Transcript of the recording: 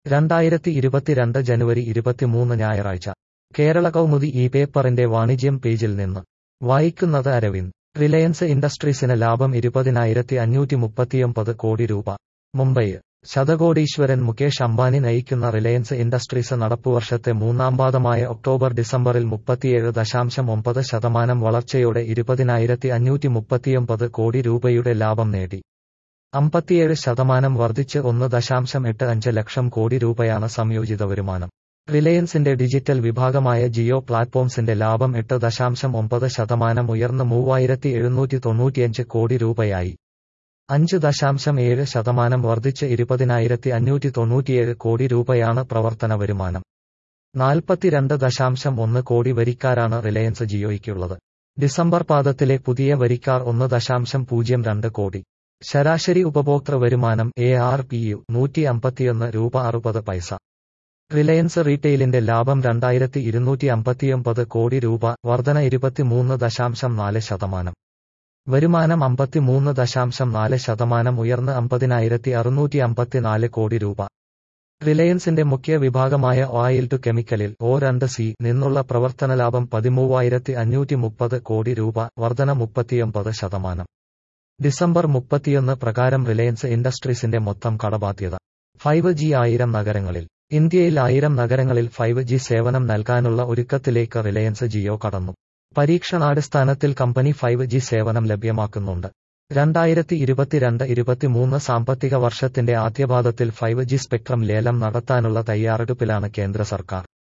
രണ്ടായിരത്തി ഇരുപത്തിരണ്ട് ജനുവരി ഇരുപത്തിമൂന്ന് ഞായറാഴ്ച കേരള കൗമുദി ഈ പേപ്പറിന്റെ വാണിജ്യം പേജിൽ നിന്ന് വായിക്കുന്നത് അരവിന്ദ് റിലയൻസ് ഇൻഡസ്ട്രീസിന് ലാഭം ഇരുപതിനായിരത്തി അഞ്ഞൂറ്റി മുപ്പത്തിയൊമ്പത് കോടി രൂപ മുംബൈ ശതകോടീശ്വരൻ മുകേഷ് അംബാനി നയിക്കുന്ന റിലയൻസ് ഇൻഡസ്ട്രീസ് നടപ്പുവർഷത്തെ മൂന്നാം പാദമായ ഒക്ടോബർ ഡിസംബറിൽ മുപ്പത്തിയേഴ് ദശാംശം ഒമ്പത് ശതമാനം വളർച്ചയോടെ ഇരുപതിനായിരത്തി അഞ്ഞൂറ്റി മുപ്പത്തിയൊമ്പത് കോടി രൂപയുടെ ലാഭം നേടി അമ്പത്തിയേഴ് ശതമാനം വർദ്ധിച്ച് ഒന്ന് ദശാംശം എട്ട് അഞ്ച് ലക്ഷം കോടി രൂപയാണ് സംയോജിത വരുമാനം റിലയൻസിന്റെ ഡിജിറ്റൽ വിഭാഗമായ ജിയോ പ്ലാറ്റ്ഫോംസിന്റെ ലാഭം എട്ട് ദശാംശം ഒമ്പത് ശതമാനം ഉയർന്ന് മൂവായിരത്തി എഴുന്നൂറ്റി തൊണ്ണൂറ്റിയഞ്ച് കോടി രൂപയായി അഞ്ച് ദശാംശം ഏഴ് ശതമാനം വർദ്ധിച്ച് ഇരുപതിനായിരത്തി അഞ്ഞൂറ്റി തൊണ്ണൂറ്റിയേഴ് കോടി രൂപയാണ് പ്രവർത്തന വരുമാനം നാൽപ്പത്തിരണ്ട് ദശാംശം ഒന്ന് കോടി വരിക്കാരാണ് റിലയൻസ് ജിയോയ്ക്കുള്ളത് ഡിസംബർ പാദത്തിലെ പുതിയ വരിക്കാർ ഒന്ന് ദശാംശം പൂജ്യം രണ്ട് കോടി ശരാശരി ഉപഭോക്തൃ വരുമാനം എ ആർ പി യു നൂറ്റി അമ്പത്തിയൊന്ന് രൂപ അറുപത് പൈസ റിലയൻസ് റീറ്റെയിലിന്റെ ലാഭം രണ്ടായിരത്തി ഇരുന്നൂറ്റി അമ്പത്തിയൊമ്പത് കോടി രൂപ വർധന ഇരുപത്തിമൂന്ന് ദശാംശം നാല് ശതമാനം വരുമാനം അമ്പത്തിമൂന്ന് ദശാംശം നാല് ശതമാനം ഉയർന്ന് അമ്പതിനായിരത്തി അറുന്നൂറ്റി അമ്പത്തിനാല് കോടി രൂപ റിലയൻസിന്റെ മുഖ്യ വിഭാഗമായ ഓയിൽ ടു കെമിക്കലിൽ ഒ രണ്ട് സി നിന്നുള്ള പ്രവർത്തന ലാഭം പതിമൂവായിരത്തി അഞ്ഞൂറ്റി മുപ്പത് കോടി രൂപ വർധന മുപ്പത്തിയൊമ്പത് ശതമാനം ഡിസംബർ മുപ്പത്തിയൊന്ന് പ്രകാരം റിലയൻസ് ഇൻഡസ്ട്രീസിന്റെ മൊത്തം കടബാധ്യത ഫൈവ് ജി ആയിരം നഗരങ്ങളിൽ ഇന്ത്യയിൽ ആയിരം നഗരങ്ങളിൽ ഫൈവ് ജി സേവനം നൽകാനുള്ള ഒരുക്കത്തിലേക്ക് റിലയൻസ് ജിയോ കടന്നു പരീക്ഷണാടിസ്ഥാനത്തിൽ കമ്പനി ഫൈവ് ജി സേവനം ലഭ്യമാക്കുന്നുണ്ട് രണ്ടായിരത്തി ഇരുപത്തിരണ്ട് ഇരുപത്തിമൂന്ന് സാമ്പത്തിക വർഷത്തിന്റെ ആദ്യപാദത്തിൽ ഫൈവ് ജി സ്പെക്ട്രം ലേലം നടത്താനുള്ള തയ്യാറെടുപ്പിലാണ് കേന്ദ്ര സർക്കാർ